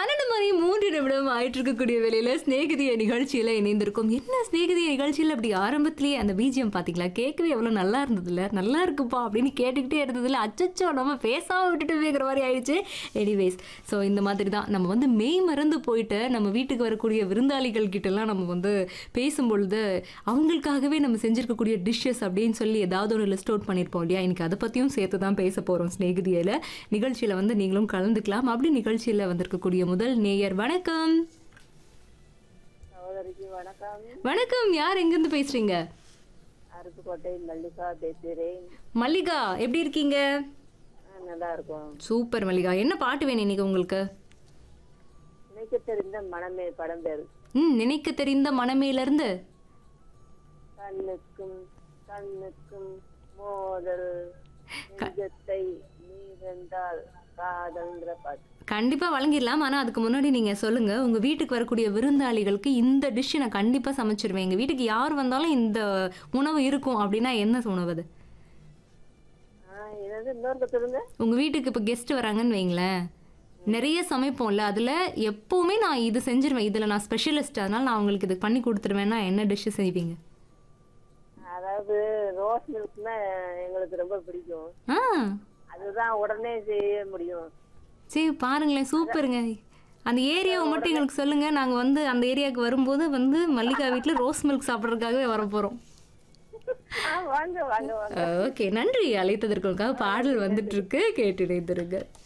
பன்னெண்டு மணி மூன்று நிமிடம் ஆயிட்டு இருக்கக்கூடிய வேலையில ஸ்நேகிதிய நிகழ்ச்சியில இணைந்திருக்கும் என்ன ஸ்நேகிதிய நிகழ்ச்சியில அப்படி ஆரம்பத்திலேயே அந்த பிஜிஎம் பாத்தீங்களா கேட்கவே எவ்வளவு நல்லா இருந்ததுல நல்லா இருக்குப்பா அப்படின்னு கேட்டுக்கிட்டே இருந்ததுல அச்சச்சோ நம்ம பேசாம விட்டுட்டு வேகிற மாதிரி ஆயிடுச்சு எனிவேஸ் ஸோ இந்த மாதிரி தான் நம்ம வந்து மெய் மறந்து போயிட்டு நம்ம வீட்டுக்கு வரக்கூடிய விருந்தாளிகள் கிட்ட எல்லாம் நம்ம வந்து பேசும்பொழுது அவங்களுக்காகவே நம்ம செஞ்சிருக்கக்கூடிய டிஷ்ஷஸ் அப்படின்னு சொல்லி ஏதாவது ஒரு லிஸ்ட் அவுட் பண்ணியிருப்போம் இல்லையா இன்னைக்கு அதை பற்றியும் சேர்த்து தான் பேச போகிறோம் ஸ்நேகிதியில் நிகழ்ச்சியில் வந்து நீங்களும் கலந்துக்கலாம் அப்படி நிகழ்ச்சியில் வந்திருக்கக்கூடிய முதல் நேயர் வணக்கம் சகோதரிக்கு வணக்கம் வணக்கம் யார் எங்கேருந்து பேசுறீங்க அருப்புக்கோட்டை மல்லிகா பேசுகிறேன் மல்லிகா எப்படி இருக்கீங்க ஆ, நல்லா இருக்கும் சூப்பர் மல்லிகா என்ன பாட்டு வேணும் இன்னைக்கு உங்களுக்கு நினைக்க தெரிந்த மனமே படம் பேர் ம் நினைக்க தெரிந்த மனமேலேருந்து கண்ணுக்கும் கண்ணுக்கும் மோதல் நெஞ்சத்தை நீரென்றால் காதல்ங்கிற பாட்டு கண்டிப்பாக வழங்கிடலாம் ஆனால் அதுக்கு முன்னாடி நீங்கள் சொல்லுங்கள் உங்கள் வீட்டுக்கு வரக்கூடிய விருந்தாளிகளுக்கு இந்த டிஷ்ஷை நான் கண்டிப்பாக சமைச்சிருவேன் எங்கள் வீட்டுக்கு யார் வந்தாலும் இந்த உணவு இருக்கும் அப்படின்னா என்ன உணவு அது ஆ என்னது இன்னொரு சொல்லுங்க உங்கள் வீட்டுக்கு இப்போ கெஸ்ட் வராங்கன்னு வைங்களேன் நிறைய சமைப்போம்ல அதில் எப்போவுமே நான் இது செஞ்சிருவேன் இதில் நான் ஸ்பெஷலிஸ்ட் அதனால் நான் உங்களுக்கு இது பண்ணி கொடுத்துருவேன்னா என்ன டிஷ்ஷு செய்வீங்க அதாவது ரோஸ் மில்க்னா எங்களுக்கு ரொம்ப பிடிக்கும் ஆ அதுதான் உடனே செய்ய முடியும் சரி பாருங்களேன் சூப்பருங்க அந்த ஏரியாவை மட்டும் எங்களுக்கு சொல்லுங்க நாங்கள் வந்து அந்த ஏரியாவுக்கு வரும்போது வந்து மல்லிகா வீட்டில் ரோஸ் மில்க் சாப்பிட்றதுக்காகவே வர போகிறோம் ஆ வாங்க வாங்க வாங்க ஓகே நன்றி அழைத்ததற்காக பாடல் வந்துட்டு இருக்கு கேட்டு இணைந்திருங்க